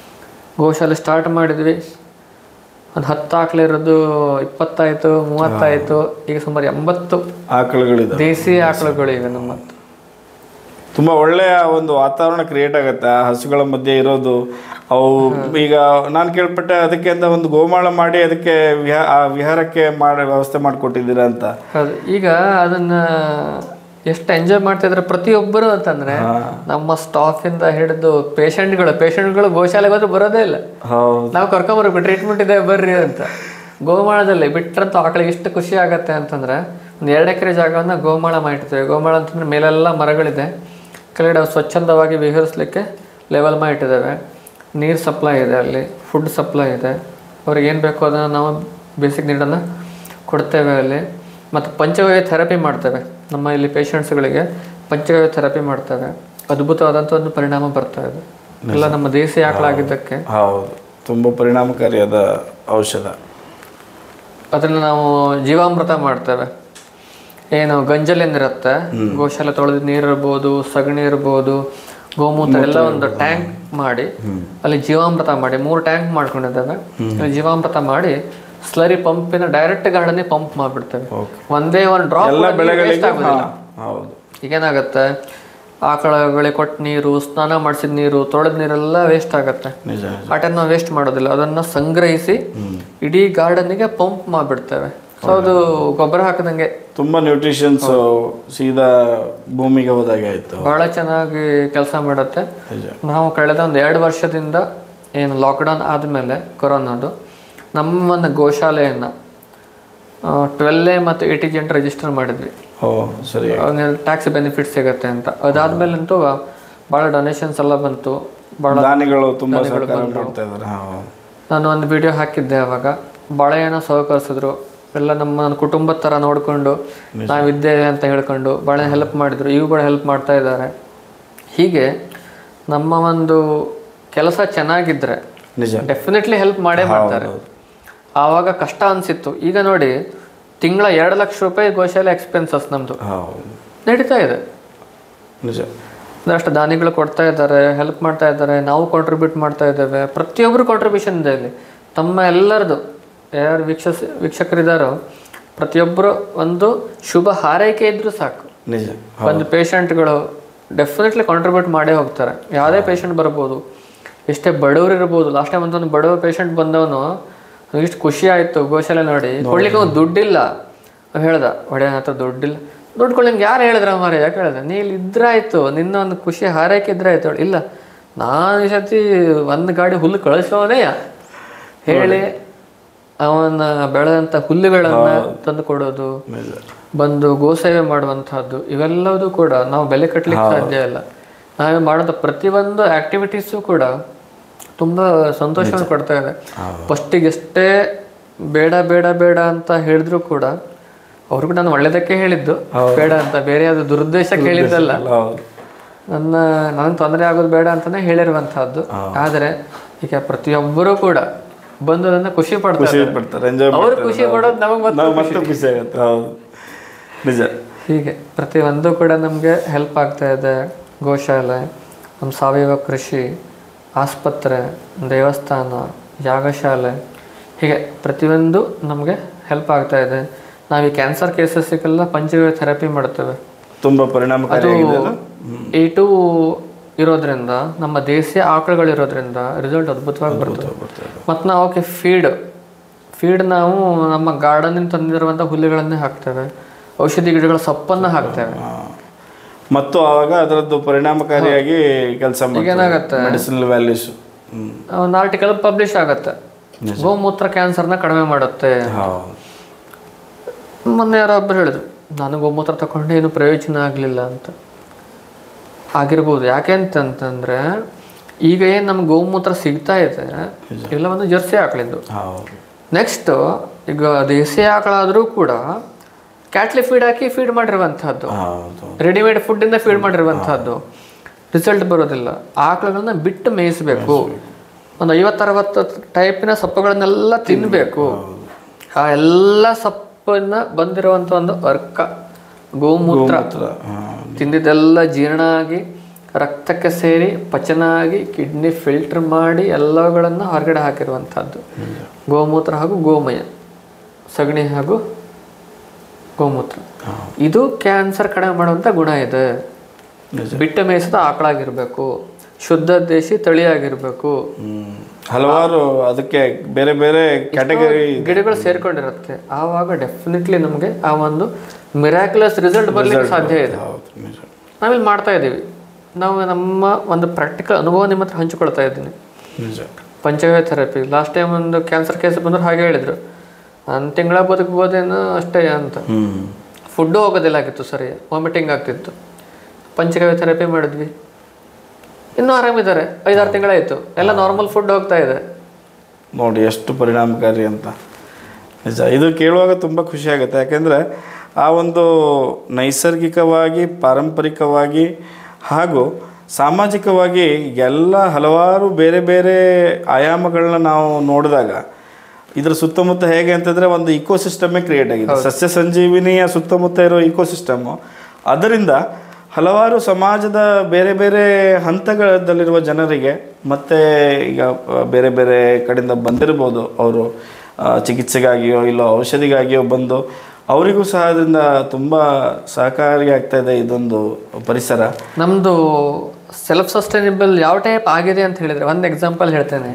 ಗೋಶಾಲೆ ಸ್ಟಾರ್ಟ್ ಮಾಡಿದ್ವಿ ಒಂದು ಹತ್ತು ಆಕಳಿರೋದು ಇಪ್ಪತ್ತಾಯಿತು ಮೂವತ್ತಾಯಿತು ಈಗ ಸುಮಾರು ಎಂಬತ್ತು ಆಕಳುಗಳಿದೆ ದೇಸಿ ಆಕಳುಗಳು ಇವೆ ನಮ್ಮ ಹತ್ರ. ತುಂಬಾ ಒಳ್ಳೆಯ ಒಂದು ವಾತಾವರಣ ಕ್ರಿಯೇಟ್ ಆಗುತ್ತೆ ಆ ಹಸುಗಳ ಮಧ್ಯೆ ಇರೋದು ಅವು ಈಗ ನಾನು ಕೇಳ್ಪಟ್ಟೆ ಅದಕ್ಕೆ ಅಂತ ಒಂದು ಗೋಮಾಳ ಮಾಡಿ ಅದಕ್ಕೆ ವಿಹಾ ಆ ವಿಹಾರಕ್ಕೆ ಮಾಡಿ ವ್ಯವಸ್ಥೆ ಮಾಡಿಕೊಟ್ಟಿದ್ದೀರಾ ಅಂತ ಹೌದು ಈಗ ಅದನ್ನ ಎಷ್ಟು ಎಂಜಾಯ್ ಮಾಡ್ತಿದ್ರೆ ಪ್ರತಿಯೊಬ್ಬರು ಅಂತಂದ್ರೆ ನಮ್ಮ ಸ್ಟಾಫ್ ಇಂದ ಹಿಡಿದು ಪೇಷಂಟ್ಗಳು ಪೇಷಂಟ್ಗಳು ಗೋಶಾಲೆಗೆ ಹೋದ್ರೆ ಬರೋದೇ ಇಲ್ಲ ಹೌದು ನಾವು ಕರ್ಕೊಂಬರ್ಬೇಕು ಟ್ರೀಟ್ಮೆಂಟ್ ಇದೆ ಬರ್ರಿ ಅಂತ ಗೋಮಾಳದಲ್ಲಿ ಬಿಟ್ರಂತೂ ಆಕಳಿಗೆ ಎಷ್ಟು ಖುಷಿ ಆಗತ್ತೆ ಅಂತಂದ್ರೆ ಒಂದು ಎರಡು ಎಕರೆ ಜಾಗವನ್ನ ಗೋಮಾಳ ಮಾಡಿರ್ತೀವಿ ಗೋಮಾಳ ಅಂತಂದ್ರೆ ಮೇಲೆಲ್ಲ ಮರಗಳಿದೆ ಕೆಳಗಡೆ ಅವು ಸ್ವಚ್ಛಂದವಾಗಿ ವಿಹರಿಸ್ಲಿಕ್ಕೆ ಲೆವೆಲ್ ಮಾಡಿಟ್ಟಿದ್ದೇವೆ ನೀರು ಸಪ್ಲೈ ಇದೆ ಅಲ್ಲಿ ಫುಡ್ ಸಪ್ಲೈ ಇದೆ ಅವ್ರಿಗೆ ಏನು ಬೇಕೋ ಅದನ್ನು ನಾವು ಬೇಸಿಕ್ ನೀಡನ್ನು ಕೊಡ್ತೇವೆ ಅಲ್ಲಿ ಮತ್ತು ಪಂಚಗವ್ಯ ಥೆರಪಿ ಮಾಡ್ತೇವೆ ನಮ್ಮ ಇಲ್ಲಿ ಪೇಷಂಟ್ಸ್ಗಳಿಗೆ ಪಂಚಗವ್ಯ ಥೆರಪಿ ಮಾಡ್ತೇವೆ ಅದ್ಭುತವಾದಂಥ ಒಂದು ಪರಿಣಾಮ ಬರ್ತಾ ಇದೆ ಎಲ್ಲ ನಮ್ಮ ದೇಸಿ ಆಕಳಾಗಿದ್ದಕ್ಕೆ ಹೌದು ತುಂಬ ಪರಿಣಾಮಕಾರಿಯಾದ ಔಷಧ ಅದನ್ನು ನಾವು ಜೀವಾಮೃತ ಮಾಡ್ತೇವೆ ಏನು ಗಂಜಲೇನಿರುತ್ತೆ ಗೋಶಾಲೆ ತೊಳೆದ ನೀರು ಇರ್ಬೋದು ಸಗಣಿ ಇರ್ಬೋದು ಗೋಮೂತ್ರ ಎಲ್ಲ ಒಂದು ಟ್ಯಾಂಕ್ ಮಾಡಿ ಅಲ್ಲಿ ಜೀವಾಮೃತ ಮಾಡಿ ಮೂರು ಟ್ಯಾಂಕ್ ಮಾಡ್ಕೊಂಡಿದ್ದೇವೆ ಅಲ್ಲಿ ಜೀವಾಮೃತ ಮಾಡಿ ಸ್ಲರಿ ಪಂಪಿನ ಡೈರೆಕ್ಟ್ ಗಾರ್ಡನ್ಗೆ ಪಂಪ್ ಮಾಡಿಬಿಡ್ತೇವೆ ಒಂದೇ ಒಂದು ಡ್ರಾಪ್ ಎಲ್ಲ ಬೆಳೆಗಳಿಗೆ ಹಾ, ಹೌದು ಈಗೇನಾಗತ್ತೆ ಆಕಳಗಳಿಗೆ ಕೊಟ್ಟ ನೀರು ಸ್ನಾನ ಮಾಡಿಸಿದ ನೀರು ತೊಳೆದ ನೀರೆಲ್ಲ ವೇಸ್ಟ್ ಆಗುತ್ತೆ ನಿಜ ಆ ಟೈಮ್ ನಾವು ವೇಸ್ಟ್ ಮಾಡೋದಿಲ್ಲ ಅದನ್ನ ಸಂಗ್ರಹಿಸಿ ಇಡೀ ಗಾರ್ಡನ್ಗೆ ಪಂಪ್ ಮಾಡಿಬಿಡ್ತೇವೆ ಸೊ ಅದು ಗೊಬ್ಬರ ಹಾಕದಂಗೆ ತುಂಬ ನ್ಯೂಟ್ರಿಷನ್ಸ್ ಸೀದಾ ಭೂಮಿಗೆ ಹೋದಾಗೆ ಆಯಿತು ಬಹಳ ಚೆನ್ನಾಗಿ ಕೆಲಸ ಮಾಡುತ್ತೆ ನಿಜ ನಾವು ಕಳೆದ ಒಂದು ಎರಡು ವರ್ಷದಿಂದ ಏನು ಲಾಕ್ಡೌನ್ ಆದಮೇಲೆ ಕೊರೋನಾದು ನಮ್ಮ ಒಂದು ಗೋಶಾಲೆಯನ್ನು ಟ್ವೆಲ್ ಎ ಮತ್ತು ಏಟಿ ಜೆಂಟ್ ರಿಜಿಸ್ಟರ್ ಮಾಡಿದ್ವಿ ಓ ಸರಿ ಟ್ಯಾಕ್ಸ್ ಬೆನಿಫಿಟ್ ಸಿಗುತ್ತೆ ಅಂತ ಅದಾದ್ಮೇಲಂತೂ ಭಾಳ ಡೊನೇಷನ್ಸ್ ಎಲ್ಲ ಬಂತು ಭಾಳ ದಾನಿಗಳು ತುಂಬ ಸಹಕಾರ ಮಾಡ್ತಾ ಇದ್ದಾರೆ ಹಾಂ ನಾನು ಒಂದು ವಿಡಿಯೋ ಹಾಕಿದ್ದೆ ಅವಾಗ ಭಾಳ ಏನೋ ಸಹಕರಿಸಿದ್ರು ಎಲ್ಲ ನಮ್ಮ ನನ್ನ ಕುಟುಂಬದ ಥರ ನೋಡಿಕೊಂಡು ನಾವಿದ್ದೇವೆ ಅಂತ ಹೇಳ್ಕೊಂಡು ಭಾಳ ಹೆಲ್ಪ್ ಮಾಡಿದ್ರು ಇವುಗಳು ಹೆಲ್ಪ್ ಮಾಡ್ತಾ ಇದ್ದಾರೆ ಹೀಗೆ ನಮ್ಮ ಒಂದು ಕೆಲಸ ಚೆನ್ನಾಗಿದ್ರೆ ನಿಜ ಡೆಫಿನೆಟ್ಲಿ ಹೆಲ್ಪ್ ಮಾಡೇ ಮಾಡ್ತಾರೆ ಆವಾಗ ಕಷ್ಟ ಅನಿಸಿತ್ತು ಈಗ ನೋಡಿ ತಿಂಗಳ ಎರಡು ಲಕ್ಷ ರೂಪಾಯಿ ಗೋಶಾಲೆ ಎಕ್ಸ್ಪೆನ್ಸಸ್ ನಮ್ಮದು ಹೌದು ನಡೀತಾ ಇದೆ ನಿಜ ಅಂದ್ರೆ ಅಷ್ಟು ದಾನಿಗಳು ಕೊಡ್ತಾ ಇದ್ದಾರೆ ಹೆಲ್ಪ್ ಮಾಡ್ತಾ ಇದ್ದಾರೆ ನಾವು ಕಾಂಟ್ರಿಬ್ಯೂಟ್ ಮಾಡ್ತಾ ಇದ್ದೇವೆ ಪ್ರತಿಯೊಬ್ಬರು ಕಾಂಟ್ರಿಬ್ಯೂಷನ್ ಇದೆ ಇಲ್ಲಿ ತಮ್ಮ ಎಲ್ಲರದು ಯಾರು ವೀಕ್ಷಸ್ ವೀಕ್ಷಕರಿದ್ದಾರೋ ಪ್ರತಿಯೊಬ್ಬರು ಒಂದು ಶುಭ ಹಾರೈಕೆ ಇದ್ರೂ ಸಾಕು ನಿಜ ಒಂದು ಪೇಷಂಟ್ಗಳು ಡೆಫಿನೆಟ್ಲಿ ಕಾಂಟ್ರಿಬ್ಯೂಟ್ ಮಾಡೇ ಹೋಗ್ತಾರೆ ಯಾವುದೇ ಪೇಷಂಟ್ ಬರ್ಬೋದು ಎಷ್ಟೇ ಬಡವರು ಇರ್ಬೋದು ಲಾಸ್ಟ್ ಟೈಮ್ ಅಂತ ಒಂದು ಬಡವ ಪೇಷಂಟ್ ಬಂದವನು ಇಷ್ಟು ಖುಷಿ ಆಯಿತು ಗೋಶಾಲೆ ನೋಡಿ ಕೊಡ್ಲಿಕ್ಕೆ ಅವ್ನು ದುಡ್ಡಿಲ್ಲ ಅವ್ನು ಹೇಳ್ದ ಒಡೆಯ ಹತ್ರ ದುಡ್ಡಿಲ್ಲ ದುಡ್ಡು ಕೊಡ್ಲಿಂಗೆ ಯಾರು ಹೇಳಿದ್ರ ಮಾರ ಯಾಕೆ ಹೇಳ್ದೆ ನೀ ಇಲ್ಲಿ ಇದ್ರಾಯ್ತು ನಿನ್ನ ಒಂದು ಖುಷಿ ಹಾರೈಕೆ ಇದ್ರಾಯ್ತು ಅವ್ಳು, ಇಲ್ಲ ನಾನು ಈ ಸತಿ ಒಂದು ಗಾಡಿ ಹುಲ್ಲು ಕಳಿಸೋನೇ ಹೇಳಿ ಅವನ ಬೆಳೆದಂಥ ಹುಲ್ಲುಗಳನ್ನ ತಂದು ಕೊಡೋದು ನಿಜ ಬಂದು ಗೋಸೇವೆ ಮಾಡುವಂತಹದ್ದು ಇವೆಲ್ಲವೂ ಕೂಡ ನಾವು ಬೆಲೆ ಕಟ್ಟಲಿಕ್ಕೆ ಸಾಧ್ಯ ಇಲ್ಲ ನಾವೇ ಮಾಡೋಂಥ ಪ್ರತಿಯೊಂದು ಆಕ್ಟಿವಿಟೀಸು ಕೂಡ ತುಂಬಾ ಸಂತೋಷವನ್ನು ಕೊಡ್ತಾ ಇದೆ ಫಸ್ಟಿಗೆ ಎಷ್ಟೇ ಬೇಡ ಬೇಡ ಬೇಡ ಅಂತ ಹೇಳಿದ್ರು ಕೂಡ ಅವ್ರಿಗೂ ನಾನು ಒಳ್ಳೇದಕ್ಕೆ ಹೇಳಿದ್ದು ಬೇಡ ಅಂತ ಬೇರೆ ಯಾವ್ದು ದುರುದ್ದೇಶಕ್ಕೆ ಹೇಳಿದ್ದಲ್ಲ ಹೌದು ನನ್ನ ನನಗೆ ತೊಂದರೆ ಆಗೋದು ಬೇಡ ಅಂತಾನೆ ಹೇಳಿರುವಂತಹದ್ದು ಆದರೆ ಈಗ ಪ್ರತಿಯೊಬ್ಬರು ಕೂಡ ಬಂದು ನನ್ನ ಖುಷಿ ಪಡ್ತಾರೆ ಖುಷಿ ಪಡ್ತಾರೆ ಎಂಜಾಯ್ ಅವ್ರು ಖುಷಿ ಪಡೋದು ನಮಗೆ ಮತ್ತೆ ನಾವು ಮತ್ತೆ ಖುಷಿ ಆಗುತ್ತೆ ಹೌದು ನಿಜ ಹೀಗೆ ಪ್ರತಿಯೊಂದು ಕೂಡ ನಮಗೆ ಹೆಲ್ಪ್ ಆಗ್ತಾ ಇದೆ ಗೋಶಾಲೆ ನಮ್ಮ ಸಾವಯವ ಕೃಷಿ ಆಸ್ಪತ್ರೆ ದೇವಸ್ಥಾನ ಯಾಗಶಾಲೆ ಹೀಗೆ ಪ್ರತಿಯೊಂದು ನಮಗೆ ಹೆಲ್ಪ್ ಆಗ್ತಾ ಇದೆ ನಾವು ಈ ಕ್ಯಾನ್ಸರ್ ಕೇಸಸ್ಗೆಲ್ಲ ಪಂಚಗವ್ಯ ಥೆರಪಿ ಮಾಡ್ತೇವೆ ತುಂಬ ಪರಿಣಾಮಕಾರಿಯಾಗಿದೆ ಅದು ಏ ಟು ಇರೋದ್ರಿಂದ ನಮ್ಮ ದೇಶೀಯ ಆಕಳುಗಳು ಇರೋದ್ರಿಂದ ರಿಸಲ್ಟ್ ಅದ್ಭುತವಾಗಿ ಬರ್ತದೆ ಮತ್ತು ನಾವು ಅವಕ್ಕೆ ಫೀಡ್ ಫೀಡ್ ನಾವು ನಮ್ಮ ಗಾರ್ಡನಿಂದ ತಂದಿರುವಂಥ ಹುಲ್ಲುಗಳನ್ನೇ ಹಾಕ್ತೇವೆ ಔಷಧಿ ಗಿಡಗಳ ಸೊಪ್ಪನ್ನು ಹಾಕ್ತೇವೆ ಆ. ಮತ್ತು ಆವಾಗ ಅದರದ್ದು ಪರಿಣಾಮಕಾರಿಯಾಗಿ ಕೆಲಸ ಏನಾಗತ್ತೆ? ಮೆಡಿಸಿನಲ್ ವ್ಯಾಲ್ಯೂಸ್ ಹ್ಮ್ ಒಂದು ಆರ್ಟಿಕಲ್ ಪಬ್ಲಿಷ್ ಆಗುತ್ತೆ ಗೋಮೂತ್ರ ಕ್ಯಾನ್ಸರ್ನ ಕಡಿಮೆ ಮಾಡುತ್ತೆ ಹೌದು ಮೊನ್ನೆ ಯಾರೋ ಒಬ್ಬರು ಹೇಳಿದ್ರು ನಾನು ಗೋಮೂತ್ರ ತಗೊಂಡೆ ಏನು ಪ್ರಯೋಜನ ಆಗಲಿಲ್ಲ ಅಂತ ಆಗಿರ್ಬೋದು ಯಾಕೆ ಅಂತಂತಂದ್ರೆ ಈಗ ಏನು ನಮ್ಗೆ ಗೋಮೂತ್ರ ಸಿಗ್ತಾ ಇದೆ ಇಲ್ಲ ಒಂದು ಜರ್ಸಿ ಆಕಳಿಂದು ಹೌದು ನೆಕ್ಸ್ಟ್ ಈಗ ದೇಸಿ ಆಕಳಾದರೂ ಕೂಡ ಕ್ಯಾಟ್ಲಿ ಫೀಡ್ ಹಾಕಿ ಫೀಡ್ ಮಾಡಿರುವಂತಹದ್ದು ಹೌದು ರೆಡಿಮೇಡ್ ಫುಡ್ಡಿಂದ ಫೀಡ್ ಮಾಡಿರುವಂತಹದ್ದು ರಿಸಲ್ಟ್ ಬರೋದಿಲ್ಲ ಆಕಳುಗಳನ್ನ ಬಿಟ್ಟು ಮೇಯಿಸಬೇಕು ಒಂದು ಐವತ್ತರವತ್ತು ಟೈಪಿನ ಸೊಪ್ಪುಗಳನ್ನೆಲ್ಲ ತಿನ್ನಬೇಕು ಆ ಎಲ್ಲ ಸೊಪ್ಪನ್ನ ಬಂದಿರುವಂಥ ಒಂದು ಅರ್ಕ ಗೋಮೂತ್ರ ಹತ್ರ ಹಾ. ತಿಂದಿದ್ದೆಲ್ಲ ಜೀರ್ಣ ಆಗಿ ರಕ್ತಕ್ಕೆ ಸೇರಿ ಪಚನ ಆಗಿ ಕಿಡ್ನಿ ಫಿಲ್ಟರ್ ಮಾಡಿ ಎಲ್ಲಗಳನ್ನು ಹೊರಗಡೆ ಹಾಕಿರುವಂಥದ್ದು ಗೋಮೂತ್ರ ಹಾಗೂ ಗೋಮಯ ಸಗಣಿ ಹಾಗೂ ಗೋಮೂತ್ರ ಇದು ಕ್ಯಾನ್ಸರ್ ಕಡಿಮೆ ಮಾಡುವಂಥ ಗುಣ ಇದೆ ಬಿಟ್ಟು ಮೇಯಿಸಿದ ಆಕಳಾಗಿರ್ಬೇಕು ಶುದ್ಧ ದೇಶಿ ತಳಿಯಾಗಿರ್ಬೇಕು ಹ್ಮ್. ಹಲವಾರು ಅದಕ್ಕೆ ಬೇರೆ ಬೇರೆ ಕ್ಯಾಟಗರಿ ಗಿಡಗಳು ಸೇರ್ಕೊಂಡಿರುತ್ತೆ ಆವಾಗ ಡೆಫಿನೆಟ್ಲಿ ನಮಗೆ ಆ ಒಂದು ಮಿರಾಕ್ಯುಲಸ್ ರಿಸಲ್ಟ್ ಬರ್ಲಿಕ್ಕೆ ಸಾಧ್ಯ ಇದೆ ಹೌದು ನಿಜ ನಾವಿಲ್ಲಿ ಮಾಡ್ತಾ ಇದ್ದೀವಿ ನಾವು ನಮ್ಮ ಒಂದು ಪ್ರಾಕ್ಟಿಕಲ್ ಅನುಭವ ನಿಮ್ಮ ಹತ್ರ ಹಂಚಿಕೊಳ್ತಾ ಇದ್ದೀನಿ ನಿಜ ಪಂಚಗವ್ಯ ಥೆರಪಿ ಲಾಸ್ಟ್ ಟೈಮ್ ಒಂದು ಕ್ಯಾನ್ಸರ್ ಕೇಸ್ ಬಂದ್ರೆ ಹಾಗೆ ಹೇಳಿದ್ರು ಒಂದು ತಿಂಗಳ ಬದುಕ್ಬೋದೇನೋ ಅಷ್ಟೇ ಅಂತ ಹ್ಮ್ ಫುಡ್ಡು ಹೋಗೋದಿಲ್ಲ ಆಗಿತ್ತು ಸರಿ ವಾಮಿಟಿಂಗ್ ಆಗ್ತಿತ್ತು ಪಂಚಗವ್ಯ ಥೆರಪಿ ಮಾಡಿದ್ವಿ ಇನ್ನೂ ಆರಾಮಿದ್ದಾರೆ ಐದಾರು ತಿಂಗಳಾಯಿತು ಎಲ್ಲ ನಾರ್ಮಲ್ ಫುಡ್ ಹೋಗ್ತಾ ಇದೆ ನೋಡಿ ಎಷ್ಟು ಪರಿಣಾಮಕಾರಿ ಅಂತ ನಿಜ ಇದು ಕೇಳುವಾಗ ತುಂಬ ಖುಷಿ ಆಗುತ್ತೆ ಯಾಕೆಂದರೆ ಆ ಒಂದು ನೈಸರ್ಗಿಕವಾಗಿ ಪಾರಂಪರಿಕವಾಗಿ ಹಾಗೂ ಸಾಮಾಜಿಕವಾಗಿ ಎಲ್ಲ ಹಲವಾರು ಬೇರೆ ಬೇರೆ ಆಯಾಮಗಳನ್ನ ನಾವು ನೋಡಿದಾಗ ಇದರ ಸುತ್ತಮುತ್ತ ಹೇಗೆ ಅಂತಂದರೆ ಒಂದು ಇಕೋಸಿಸ್ಟಮೇ ಕ್ರಿಯೇಟ್ ಆಗಿದೆ ಸಸ್ಯ ಸಂಜೀವಿನಿಯ ಸುತ್ತಮುತ್ತ ಇರೋ ಇಕೋಸಿಸ್ಟಮು ಅದರಿಂದ ಹಲವಾರು ಸಮಾಜದ ಬೇರೆ ಬೇರೆ ಹಂತಗಳಲ್ಲಿರುವ ಜನರಿಗೆ ಮತ್ತು ಈಗ ಆ, ಬೇರೆ ಬೇರೆ ಕಡೆಯಿಂದ ಬಂದಿರ್ಬೋದು ಅವರು ಚಿಕಿತ್ಸೆಗಾಗಿಯೋ ಇಲ್ಲ ಔಷಧಿಗಾಗಿಯೋ ಬಂದು ಅವರಿಗೂ ಸಹ ಅದರಿಂದ ತುಂಬ ಸಹಕಾರಿಯಾಗ್ತಾ ಇದೆ ಇದೊಂದು ಪರಿಸರ ನಮ್ಮದು ಸೆಲ್ಫ್ ಸಸ್ಟೈನೇಬಲ್ ಯಾವ ಟೈಪ್ ಆಗಿದೆ ಅಂತ ಹೇಳಿದ್ರೆ ಒಂದು ಎಕ್ಸಾಂಪಲ್ ಹೇಳ್ತೇನೆ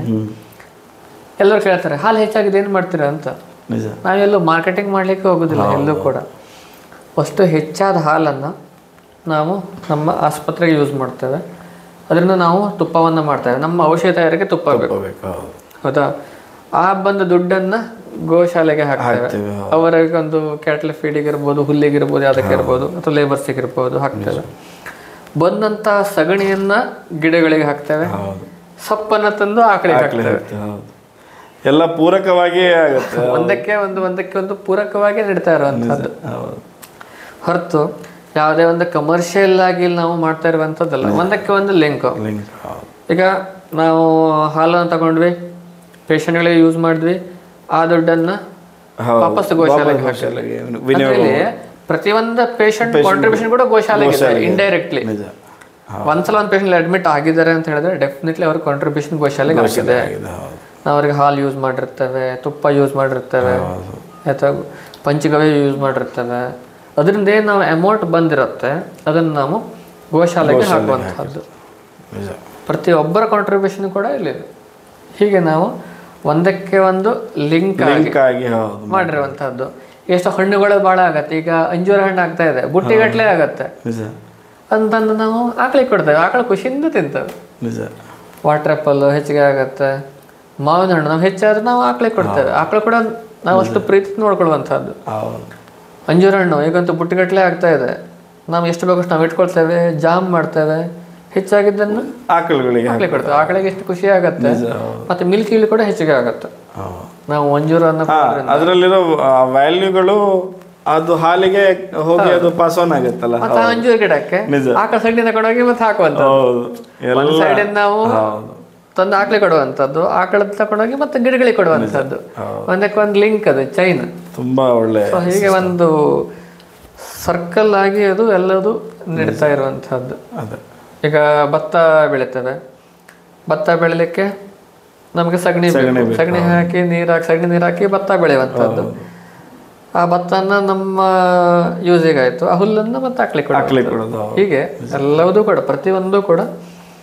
ಎಲ್ಲರೂ ಕೇಳ್ತಾರೆ ಹಾಲು ಹೆಚ್ಚಾಗಿದೆ ಏನು ಮಾಡ್ತೀರಾ ಅಂತ ನಿಜ ನಾವೆಲ್ಲೂ ಮಾರ್ಕೆಟಿಂಗ್ ಮಾಡಲಿಕ್ಕೆ ಹೋಗೋದಿಲ್ಲ ಎಲ್ಲೂ ಕೂಡ ಅಷ್ಟು ಹೆಚ್ಚಾದ ಹಾಲನ್ನು ನಾವು ನಮ್ಮ ಆಸ್ಪತ್ರೆಗೆ ಯೂಸ್ ಮಾಡ್ತೇವೆ ಅದರಿಂದ ನಾವು ತುಪ್ಪವನ್ನು ಮಾಡ್ತೇವೆ ನಮ್ಮ ಔಷಧ ತಯಾರಿಕೆ ತುಪ್ಪ ಬೇಕು ಹೋಗ್ಬೇಕು ಹೌದು ಹೌದಾ ಆ ಬಂದ ದುಡ್ಡನ್ನ ಗೋಶಾಲೆಗೆ ಹಾಕ್ತೇವೆ ಹಾಕ್ತೇವೆ, ಅವರಿಗೆ ಒಂದು ಕ್ಯಾಟ್ಲ್ ಫೀಡಿಗೆ ಇರ್ಬೋದು ಹುಲ್ಲಿಗೆ ಇರ್ಬೋದು ಯಾವುದಕ್ಕೆ ಇರ್ಬೋದು ಅಥವಾ ಲೇಬರ್ಸಿಗೆ ಇರ್ಬೋದು ಹಾಕ್ತೇವೆ ಬಂದಂತ ಸಗಣಿಯನ್ನ ಗಿಡಗಳಿಗೆ ಹಾಕ್ತೇವೆ ಹೌದು ಸೊಪ್ಪನ್ನ ತಂದು ಆಕಳಿಗೆ ಹಾಕ್ತೇವೆ ಇರುತ್ತೆ, ಹೌದು ಎಲ್ಲ ಪೂರಕವಾಗಿ ಆಗುತ್ತೆ ಒಂದಕ್ಕೆ ಒಂದು ಒಂದಕ್ಕೆ ಒಂದು ಪೂರಕವಾಗಿ ನಡೀತಾ ಇರುವಂತಹದ್ದು ಹೌದು ಹೊರತು ಯಾವುದೇ ಒಂದು ಕಮರ್ಷಿಯಲ್ ಆಗಿ ಇಲ್ಲಿ ನಾವು ಮಾಡ್ತಾ ಇರುವಂಥದ್ದಲ್ಲ ಒಂದಕ್ಕೆ ಒಂದು ಲಿಂಕ್ ಲಿಂಕ್ ಹೌದು ಈಗ ನಾವು ಹಾಲನ್ನು ತಗೊಂಡ್ವಿ ಪೇಷಂಟ್ಗಳಿಗೆ ಯೂಸ್ ಮಾಡಿದ್ವಿ ಆ ದುಡ್ಡನ್ನ ಹೌದು. ವಾಪಸ್ ಗೋಶಾಲೆಗೆ ಹಾಕಿದ್ವಿ ಶಾಲೆಗೆ ವಿನಿಯೋಗ ಅದ್ರಲ್ಲಿ ಪ್ರತಿಯೊಂದು ಪೇಷಂಟ್ ಕಾಂಟ್ರಿಬ್ಯೂಷನ್ ಕೂಡ ಗೋಶಾಲೆಗೆ ಇದೆ ಇಂಡೈರೆಕ್ಟ್ಲಿ ನಿಜ ಒಂದ್ಸಲ ಒಂದು ಪೇಷಂಟ್ ಅಡ್ಮಿಟ್ ಆಗಿದ್ದಾರೆ ಅಂತ ಹೇಳಿದ್ರೆ ಡೆಫಿನೆಟ್ಲಿ ಅವ್ರ ಕಾಂಟ್ರಿಬ್ಯೂಷನ್ ಗೋಶಾಲೆಗೆ ಆಗಿದೆ ಆಗಿದೆ ಹೌದು ನಾವು ಅವ್ರಿಗೆ ಹಾಲು ಯೂಸ್ ಮಾಡಿರ್ತೇವೆ ತುಪ್ಪ ಯೂಸ್ ಮಾಡಿರ್ತೇವೆ ಹೌದು ಅಥವಾ ಪಂಚಗವ್ಯ ಯೂಸ್ ಮಾಡಿರ್ತೇವೆ ಅದರಿಂದ ಏನು ನಾವು ಅಮೌಂಟ್ ಬಂದಿರುತ್ತೆ ಅದನ್ನು ನಾವು ಗೋಶಾಲೆಗೆ ಹಾಕುವಂಥದ್ದು ನಿಜ ಪ್ರತಿಯೊಬ್ಬರ ಕಾಂಟ್ರಿಬ್ಯೂಷನ್ ಕೂಡ ಇಲ್ಲಿದೆ ಹೀಗೆ ನಾವು ಒಂದಕ್ಕೆ ಒಂದು ಲಿಂಕ್ ಆಗಿ ಲಿಂಕ್ ಆಗಿ ಹೌದು ಮಾಡಿರುವಂತಹದ್ದು ಎಷ್ಟು ಹಣ್ಣುಗಳು ಭಾಳ ಆಗತ್ತೆ ಈಗ ಅಂಜೂರ ಹಣ್ಣು ಆಗ್ತಾ ಇದೆ ಬುಟ್ಟಿಗಟ್ಟಲೆ ಆಗತ್ತೆ ನಿಜ ಅಂತಂದು ನಾವು ಆಕಳಿಗೆ ಕೊಡ್ತೇವೆ ಆಕಳ ಖುಷಿಯಿಂದ ತಿಂತೇವೆ ನಿಜ ವಾಟರ್ ಆ್ಯಪಲ್ ಹೆಚ್ಚಿಗೆ ಆಗತ್ತೆ ಮಾವಿನ ಹಣ್ಣು ನಾವು ಹೆಚ್ಚಾದ್ರೆ ನಾವು ಆಕಳಿಗೆ ಕೊಡ್ತೇವೆ ಆಕಳು ಕೂಡ ನಾವು ಅಷ್ಟು ಪ್ರೀತಿ ನೋಡ್ಕೊಳ್ಳುವಂಥದ್ದು ಹೌದು ಅಂಜೂರ ಹಣ್ಣು ಈಗಂತೂ ಬುಟ್ಟಿಗಟ್ಟಲೆ ಆಗ್ತಾ ಇದೆ ನಾವು ಎಷ್ಟು ಬೇಕಷ್ಟು ನಾವು ಇಟ್ಕೊಳ್ತೇವೆ ಜಾಮ್ ಮಾಡ್ತೇವೆ ಹೆಚ್ಚಾಗಿದ್ದನ್ನು ಆಕಳುಗಳಿಗೆ ಆಕಳಿಗೆ ಕೊಡ್ತೇವೆ ಆಕಳಿಗೆ ಎಷ್ಟು ಖುಷಿ ಆಗತ್ತೆ ನಿಜ ಹೌದು ಮತ್ತೆ ಮಿಲ್ಕ್ ಇಲ್ಲಿ ಕೂಡ ಹೆಚ್ಚಿಗೆ ಆಗತ್ತೆ ಹೌದು ನಾವು ಅಂಜೂರನ್ನ ಹಾ ಅದರಲ್ಲಿರೋ ವ್ಯಾಲ್ಯೂಗಳು ಅದು ಹಾಲಿಗೆ ಹೋಗಿ ಅದು ಪಾಸ್ ಆನ್ ಆಗುತ್ತಲ್ಲ ಮತ್ತೆ ಆ ಅಂಜೂರ ಗಿಡಕ್ಕೆ ನಿಜ. ಆಕಳ ಸಗಣಿ ತಗೊಂಡೋಗಿ ಮತ್ತೆ ಹಾಕುವಂತ ಹೌದು ಎಲ್ಲ ಒಂದ್ ಸೈಡ್ ನಾವು ಹೌದು ತಂದು ಆಕಳಿಗೆ ಕೊಡುವಂಥದ್ದು ಆಕಳ ತಗೊಂಡೋಗಿ ಮತ್ತೆ ಗಿಡಗಳಿಗೆ ಕೊಡುವಂಥದ್ದು ಒಂದಕ್ಕೆ ಒಂದು ಲಿಂಕ್ ಅದು ಚೈನ್ ತುಂಬಾ ಒಳ್ಳೆ ಸೊ ಹೀಗೆ ಒಂದು ಸರ್ಕಲ್ ಆಗಿ ಅದು ಎಲ್ಲದು ನಡೀತಾ ಇರುವಂತಹದ್ದು ಅದೇ ಈಗ ಭತ್ತ ಬೆಳಿತೇವೆ ಭತ್ತ ಬೆಳಿಲಿಕ್ಕೆ ನಮಗೆ ಸಗಣಿ ಬೇಕು ಸಗಣಿ ಹಾಕಿ ನೀರು ಹಾಕಿ ಸಗಣಿ ನೀರು ಹಾಕಿ ಭತ್ತ ಬೆಳೆಯುವಂಥದ್ದು ಆ ಭತ್ತನ ನಮ್ಮ ಯೂಸಿಗೆ ಆಯ್ತು ಆ ಹುಲ್ಲನ್ನು ಮತ್ತೆ ಹಾಕ್ಲಿಕ್ಕೆ ಕೊಡುವಂಥದ್ದು. ಕೊಡೋದು ಹೌದು. ಹೀಗೆ ಎಲ್ಲವೂ ಕೂಡ ಪ್ರತಿಯೊಂದು ಕೂಡ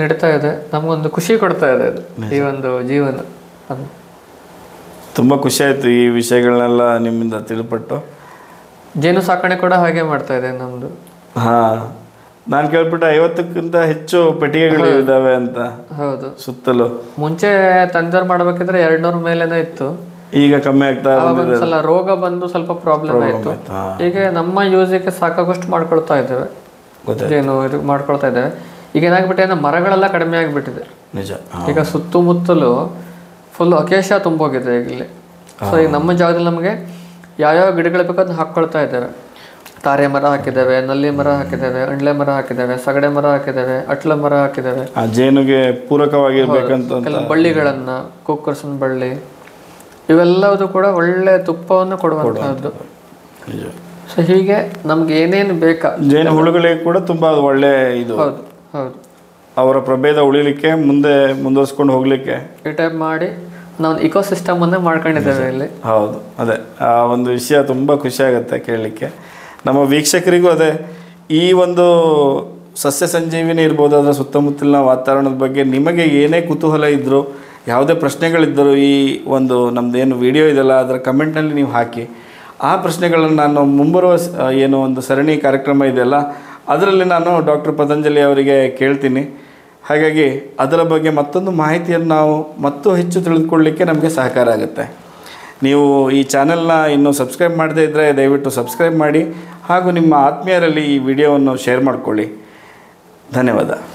ನಡೀತಾ ಇದೆ ನಮಗೊಂದು ಖುಷಿ ಕೊಡ್ತಾ ಇದೆ ಅದು ಈ ಒಂದು ಜೀವನ ಅದು ತುಂಬ ಖುಷಿ ಆಯಿತು ಈ ವಿಷಯಗಳನ್ನೆಲ್ಲ ನಿಮ್ಮಿಂದ ತಿಳ್ಪಟ್ಟು ಜೇನು ಸಾಕಣೆ ಕೂಡ ಹಾಗೆ ಮಾಡ್ತಾ ಇದೆ ನಮ್ದು ಹಾಂ ನಾನು ಕೇಳ್ಬಿಟ್ಟೆ ಐವತ್ತಕ್ಕಿಂತ ಹೆಚ್ಚು ಪೆಟ್ಟಿಗೆಗಳು ಇದ್ದಾವೆ ಅಂತ ಹೌದು ಸುತ್ತಲೂ ಮುಂಚೆ ತಂದರ್ ಮಾಡ್ಬೇಕಿದ್ರೆ ಎರಡ್ನೂರ ಮೇಲೆನೇ ಇತ್ತು ಈಗ ಕಮ್ಮಿ ಆಗ್ತಾ ಆವಾಗ ಒಂದ್ಸಲ ರೋಗ ಬಂದು ಸ್ವಲ್ಪ ಪ್ರಾಬ್ಲಮ್ ಆಯ್ತು ಹಾ. ಈಗ ನಮ್ಮ ಯೂಸಿಗೆ ಸಾಕಾಗೋಷ್ಟು ಮಾಡ್ಕೊಳ್ತಾ ಇದ್ದೇವೆ ಗೊತ್ತಾಯ್ತು ಏನು ಇದು ಮಾಡ್ಕೊಳ್ತಾ ಇದ್ದೇವೆ ಈಗ ಏನಾಗ್ಬಿಟ್ಟಿದೆ ಅಂದ್ರೆ ಮರಗಳೆಲ್ಲ ಕಡಿಮೆ ಆಗಿಬಿಟ್ಟಿದೆ ನಿಜ ಹಾಂ ಈಗ ಸುತ್ತಮುತ್ತಲು ಫುಲ್ ಅಕೇಶ ತುಂಬೋಗಿದೆ ಈಗ ಇಲ್ಲಿ ಸೊ ಈಗ ನಮ್ಮ ಜಾಗದಲ್ಲಿ ನಮಗೆ ಯಾವ್ಯಾವ ಗಿಡಗಳು ಬೇಕೋ ಅದನ್ನ ಹಾಕ್ಕೊಳ್ತಾ ಇದ್ದೇವೆ ತಾರೆ ಮರ ಹಾಕಿದ್ದೇವೆ ನಲ್ಲಿ ಮರ ಹಾಕಿದ್ದೇವೆ ಅಂಡ್ಲೆ ಮರ ಹಾಕಿದ್ದೇವೆ ಸಗಡೆ ಮರ ಹಾಕಿದ್ದೇವೆ ಅಟ್ಲ ಮರ ಹಾಕಿದ್ದೇವೆ ಆ ಜೇನುಗೆ ಪೂರಕವಾಗಿರ್ಬೇಕಂತ ಕೆಲವು ಬಳ್ಳಿಗಳನ್ನ ಕುಕ್ಕರ್ಸನ್ ಬಳ್ಳಿ ಇವೆಲ್ಲವುದು ಕೂಡ ಒಳ್ಳೆ ತುಪ್ಪವನ್ನು ಕೊಡುವಂತಹದ್ದು ನಿಜ ಸೊ ಹೀಗೆ ನಮ್ಗೆ ಏನೇನು ಬೇಕಾ ಜೇನು ಹುಳುಗಳಿಗೆ ಕೂಡ ತುಂಬ ಅದು ಒಳ್ಳೆ ಇದು ಹೌದು ಹೌದು ಅವರ ಪ್ರಭೇದ ಉಳಿಲಿಕ್ಕೆ ಮುಂದೆ ಮುಂದುವರ್ಸ್ಕೊಂಡು ಹೋಗ್ಲಿಕ್ಕೆ ಈ ಟೈಪ್ ಮಾಡಿ ನಾವು ಇಕೋ ಸಿಸ್ಟಮ್ ಅನ್ನೇ ಮಾಡ್ಕೊಂಡಿದ್ದೇವೆ ಇಲ್ಲಿ ಹೌದು ಅದೇ ಆ ಒಂದು ವಿಷಯ ತುಂಬ ಖುಷಿ ಆಗುತ್ತೆ ಕೇಳಲಿಕ್ಕೆ ನಮ್ಮ ವೀಕ್ಷಕರಿಗೂ ಅದೇ ಈ ಒಂದು ಸಸ್ಯ ಸಂಜೀವಿನಿ ಇರ್ಬೋದು ಅದರ ಸುತ್ತಮುತ್ತಲಿನ ವಾತಾವರಣದ ಬಗ್ಗೆ ನಿಮಗೆ ಏನೇ ಕುತೂಹಲ ಇದ್ದರೂ ಯಾವುದೇ ಪ್ರಶ್ನೆಗಳಿದ್ದರೂ ಈ ಒಂದು ನಮ್ಮದೇನು ವಿಡಿಯೋ ಇದೆಯಲ್ಲ ಅದರ ಕಮೆಂಟ್ನಲ್ಲಿ ನೀವು ಹಾಕಿ ಆ ಪ್ರಶ್ನೆಗಳನ್ನು ನಾನು ಮುಂಬರುವ ಸ- ಏನು ಒಂದು ಸರಣಿ ಕಾರ್ಯಕ್ರಮ ಇದೆಯಲ್ಲ ಅದರಲ್ಲಿ ನಾನು ಡಾಕ್ಟರ್ ಪತಂಜಲಿ ಅವರಿಗೆ ಕೇಳ್ತೀನಿ ಹಾಗಾಗಿ ಅದರ ಬಗ್ಗೆ ಮತ್ತೊಂದು ಮಾಹಿತಿಯನ್ನು ನಾವು ಮತ್ತೂ ಹೆಚ್ಚು ತಿಳಿದುಕೊಳ್ಳಲಿಕ್ಕೆ ನಮಗೆ ಸಹಕಾರ ಆಗುತ್ತೆ ನೀವು ಈ ಚಾನೆಲ್ನ ಇನ್ನೂ ಸಬ್ಸ್ಕ್ರೈಬ್ ಮಾಡದೇ ಇದ್ದರೆ ದಯವಿಟ್ಟು ಸಬ್ಸ್ಕ್ರೈಬ್ ಮಾಡಿ ಹಾಗೂ ನಿಮ್ಮ ಆತ್ಮೀಯರಲ್ಲಿ ಈ ವಿಡಿಯೋವನ್ನು ಶೇರ್ ಮಾಡಿಕೊಳ್ಳಿ ಧನ್ಯವಾದ